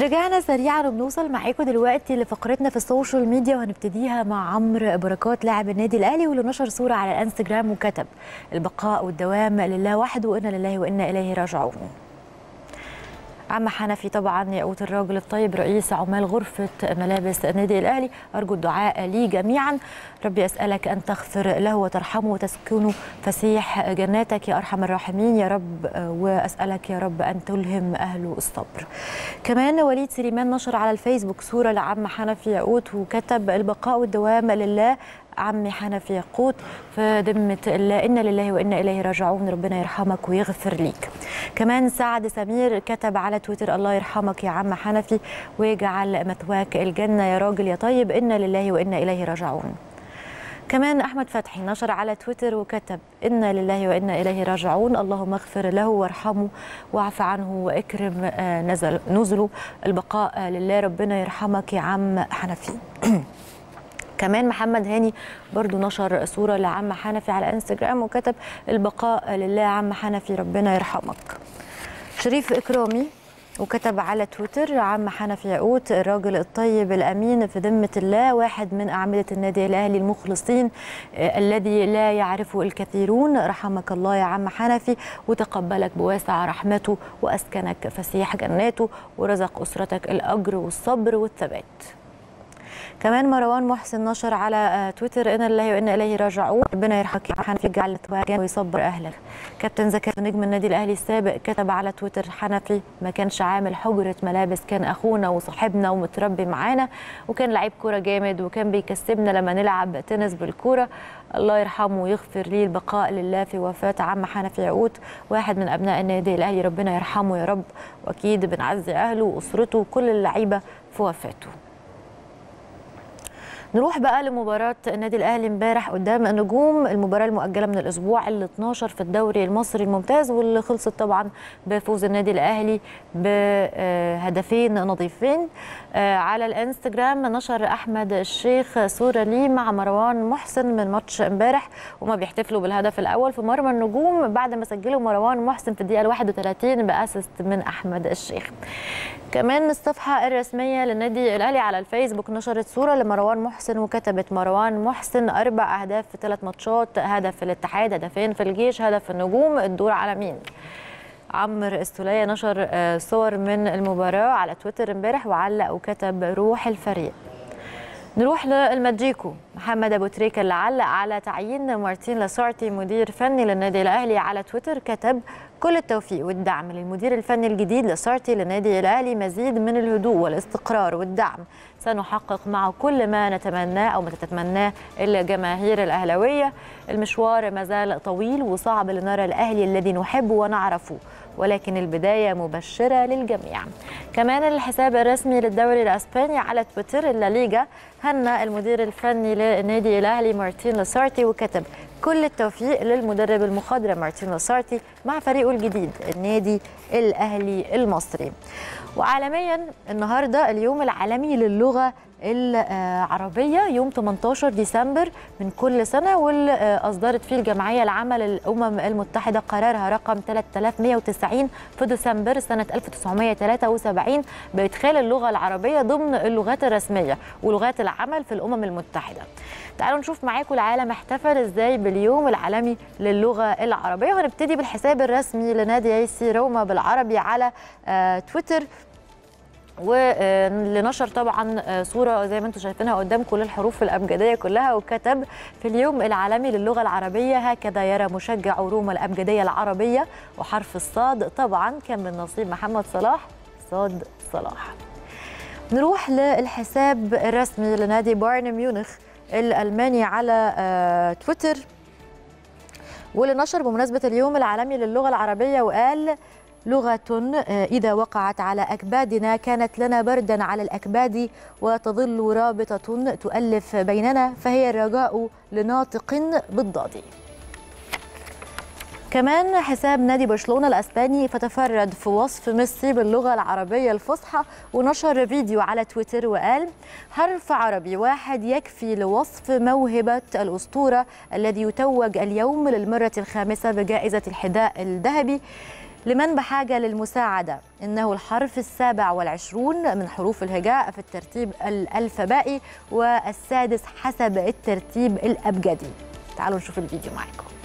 رجعنا سريعا وبنوصل معاكم دلوقتي لفقرتنا في السوشيال ميديا وهنبتديها مع عمرو بركات لاعب النادي الاهلي واللي نشر صوره على الانستجرام وكتب البقاء والدوام لله وحده وانا لله وانا اليه راجعون عم حنفي طبعا ياقوت الراجل الطيب رئيس عمال غرفه ملابس النادي الاهلي ارجو الدعاء لي جميعا ربي اسالك ان تغفر له وترحمه وتسكنه فسيح جناتك يا ارحم الراحمين يا رب واسالك يا رب ان تلهم اهله الصبر كمان وليد سليمان نشر على الفيسبوك صوره لعم حنفي ياقوت وكتب البقاء والدوام لله عمي حنفي يقوت في ذمة الله إنا لله وإنا إليه راجعون ربنا يرحمك ويغفر ليك كمان سعد سمير كتب على تويتر الله يرحمك يا عم حنفي ويجعل مثواك الجنة يا راجل يا طيب إنا لله وإنا إليه راجعون كمان احمد فتحي نشر على تويتر وكتب انا لله وانا اليه راجعون اللهم اغفر له وارحمه واعف عنه واكرم نزل نزله البقاء لله ربنا يرحمك يا عم حنفي كمان محمد هاني برضو نشر صورة لعم حنفي على انستجرام وكتب البقاء لله عم حنفي ربنا يرحمك شريف إكرامي وكتب على تويتر عم حنفي ياقوت الراجل الطيب الامين في ذمه الله واحد من اعمده النادي الاهلي المخلصين الذي لا يعرفه الكثيرون رحمك الله يا عم حنفي وتقبلك بواسع رحمته واسكنك فسيح جناته ورزق اسرتك الاجر والصبر والثبات كمان مروان محسن نشر على تويتر ان الله وانا اليه راجعون ربنا يرحمك يا حنفي يجعل توجه ويصبر اهلك كابتن زكريا نجم النادي الاهلي السابق كتب على تويتر حنفي ما كانش عامل حجره ملابس كان اخونا وصاحبنا ومتربي معانا وكان لعيب كوره جامد وكان بيكسبنا لما نلعب تنس بالكوره الله يرحمه ويغفر ليه البقاء لله في وفاه عم حنفي ياقوت واحد من ابناء النادي الاهلي ربنا يرحمه يا رب واكيد بنعزي اهله واسرته وكل اللعيبه في وفاته نروح بقى لمباراة النادي الأهلي امبارح قدام النجوم المباراة المؤجلة من الأسبوع ال 12 في الدوري المصري الممتاز واللي خلصت طبعا بفوز النادي الأهلي بهدفين نظيفين على الانستجرام نشر أحمد الشيخ صورة ليه مع مروان محسن من ماتش امبارح وما بيحتفلوا بالهدف الأول في مرمى النجوم بعد ما سجلوا مروان محسن في الدقيقة 31 بأسست من أحمد الشيخ كمان الصفحة الرسمية للنادي الأهلي على الفيسبوك نشرت صورة لمروان محسن وكتبت مروان محسن أربع أهداف في ثلاث ماتشات هدف في الاتحاد هدفين في الجيش هدف في النجوم الدور على مين عمرو السولية نشر صور من المباراة على تويتر امبارح وعلق وكتب روح الفريق نروح للماجيكو محمد ابو تريكه اللي علق على تعيين مارتين لاسارتي مدير فني للنادي الاهلي على تويتر كتب كل التوفيق والدعم للمدير الفني الجديد لاسارتي للنادي الاهلي مزيد من الهدوء والاستقرار والدعم سنحقق معه كل ما نتمناه او ما تتمناه الجماهير الاهلاويه المشوار ما زال طويل وصعب لنرى الاهلي الذي نحبه ونعرفه ولكن البدايه مبشره للجميع كمان الحساب الرسمي للدوري الاسباني على تويتر الليجا هنأ المدير الفني للنادي الاهلي مارتين لاسارتي وكتب كل التوفيق للمدرب المخضرم مارتين لاسارتي مع فريقه الجديد النادي الاهلي المصري وعالميا النهارده اليوم العالمي للغه العربية يوم 18 ديسمبر من كل سنة واللي أصدرت فيه الجمعية العامة للأمم المتحدة قرارها رقم 3190 في ديسمبر سنة 1973 بإدخال اللغة العربية ضمن اللغات الرسمية ولغات العمل في الأمم المتحدة تعالوا نشوف معاكم العالم احتفل ازاي باليوم العالمي للغة العربية وهنبتدي بالحساب الرسمي لنادي اي سي روما بالعربي على آه تويتر واللي نشر طبعا صوره زي ما انتم شايفينها قدامكم للحروف الابجديه كلها وكتب في اليوم العالمي للغه العربيه هكذا يرى مشجع روما الابجديه العربيه وحرف الصاد طبعا كان من نصيب محمد صلاح صاد صلاح نروح للحساب الرسمي لنادي بايرن ميونخ الالماني على تويتر واللي نشر بمناسبه اليوم العالمي للغه العربيه وقال لغة إذا وقعت على أكبادنا كانت لنا بردا على الأكباد وتظل رابطة تؤلف بيننا فهي الرجاء لناطق بالضاد كمان حساب نادي برشلونه الاسباني فتفرد في وصف ميسي باللغه العربيه الفصحى ونشر فيديو على تويتر وقال حرف عربي واحد يكفي لوصف موهبه الاسطوره الذي يتوج اليوم للمره الخامسه بجائزه الحذاء الذهبي لمن بحاجة للمساعدة إنه الحرف السابع والعشرون من حروف الهجاء في الترتيب الألفبائي والسادس حسب الترتيب الأبجدي تعالوا نشوف الفيديو معاكم